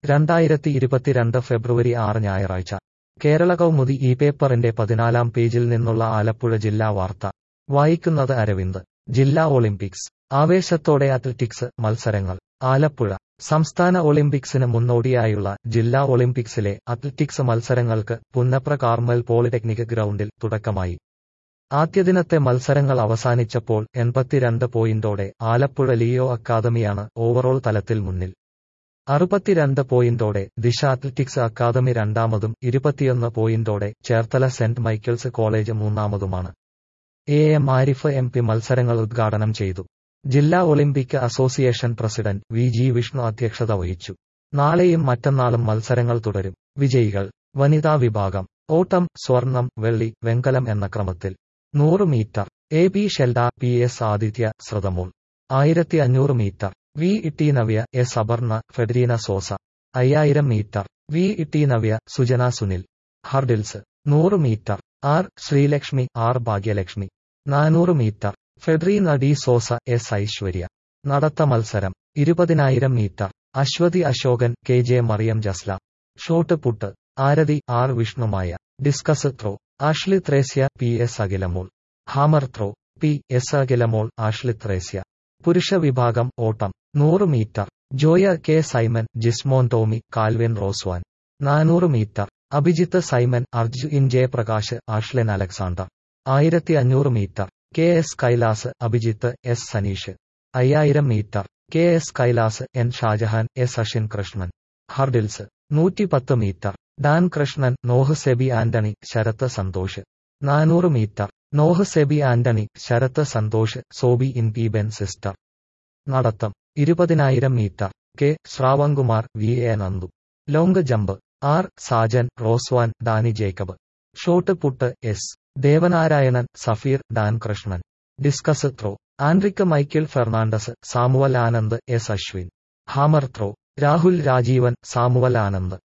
രണ്ടായിരത്തി ഇരുപത്തിരണ്ട് ഫെബ്രുവരി ആറ് ഞായറാഴ്ച കേരള കൗമുദി ഈ പേപ്പറിന്റെ പതിനാലാം പേജിൽ നിന്നുള്ള ആലപ്പുഴ ജില്ലാ വാർത്ത വായിക്കുന്നത് അരവിന്ദ് ജില്ലാ ഒളിമ്പിക്സ് ആവേശത്തോടെ അത്ലറ്റിക്സ് മത്സരങ്ങൾ ആലപ്പുഴ സംസ്ഥാന ഒളിമ്പിക്സിന് മുന്നോടിയായുള്ള ജില്ലാ ഒളിമ്പിക്സിലെ അത്ലറ്റിക്സ് മത്സരങ്ങൾക്ക് പുന്നപ്ര കാർമൽ പോളിടെക്നിക് ഗ്രൗണ്ടിൽ തുടക്കമായി ആദ്യദിനത്തെ മത്സരങ്ങൾ അവസാനിച്ചപ്പോൾ എൺപത്തിരണ്ട് പോയിന്റോടെ ആലപ്പുഴ ലിയോ അക്കാദമിയാണ് ഓവറോൾ തലത്തിൽ മുന്നിൽ അറുപത്തിരണ്ട് പോയിന്റോടെ ദിശ അത്ലറ്റിക്സ് അക്കാദമി രണ്ടാമതും ഇരുപത്തിയൊന്ന് പോയിന്റോടെ ചേർത്തല സെന്റ് മൈക്കിൾസ് കോളേജ് മൂന്നാമതുമാണ് A M Arif M P മത്സരങ്ങൾ ഉദ്ഘാടനം ചെയ്തു ജില്ലാ Olympic association president V G Vishnu അധ്യക്ഷത വഹിച്ചു നാളെയും മറ്റന്നാളും മത്സരങ്ങൾ തുടരും വിജയികൾ വനിതാ വിഭാഗം ഓട്ടം സ്വർണം വെള്ളി വെങ്കലം എന്ന ക്രമത്തിൽ നൂറ് metre A B Shelda P S Aditya Shruthamol ആയിരത്തി അഞ്ഞൂറ് metre V Itty Navya S Aparna Federina Sosa അയ്യായിരം metre V Itty Navya Sujana Sunil hurdles നൂറ് metre R Sreelakshmi R Bhagyalakshmi നാനൂറ് metre Federina D Sosa S Aishwarya നടത്ത മത്സരം ഇരുപതിനായിരം metre Aswathy Ashokan K J Mariyam Jasla shot put Arathi R Vishnumaya discus throw Ashly Thresia P S Akhilamol hammer throw P S അഖിലമോൾ Ashley Thresia പുരുഷ വിഭാഗം ഓട്ടം നൂറ് മീറ്റർ ജോയ കെ സൈമൻ ജിസ്മോൻ ടോമി കാൽവിൻ റോസ്വാൻ നാനൂറ് മീറ്റർ അഭിജിത്ത് സൈമൻ അർജുൻ ജയപ്രകാശ് ആഷ്ലിൻ അലക്സാണ്ടർ ആയിരത്തി അഞ്ഞൂറ് metre K S Kailas Abhijith S Saneesh അയ്യായിരം metre K S Kailas N Shajahan S Ashin Krishnan hurdles നൂറ്റിപ്പത്ത് മീറ്റർ ഡാൻ കൃഷ്ണൻ നോഹ് സെബി ആന്റണി ശരത്ത് സന്തോഷ് നാനൂറ് മീറ്റർ നോഹ് സെബി ആന്റണി ശരത്ത് സന്തോഷ് സോബി ഇൻ പി ബെൻ സിസ്റ്റർ നടത്തം ഇരുപതിനായിരം metre K Sravankumar V A Nandu long jump R Sajan Roswan Dani Jacob shot put S Devanarayanan Safeer Dan Krishnan discus throw Andrick Michael Fernandes Samuel Anand S Aswin hammer throw Rahul Rajeevan Samuel Anand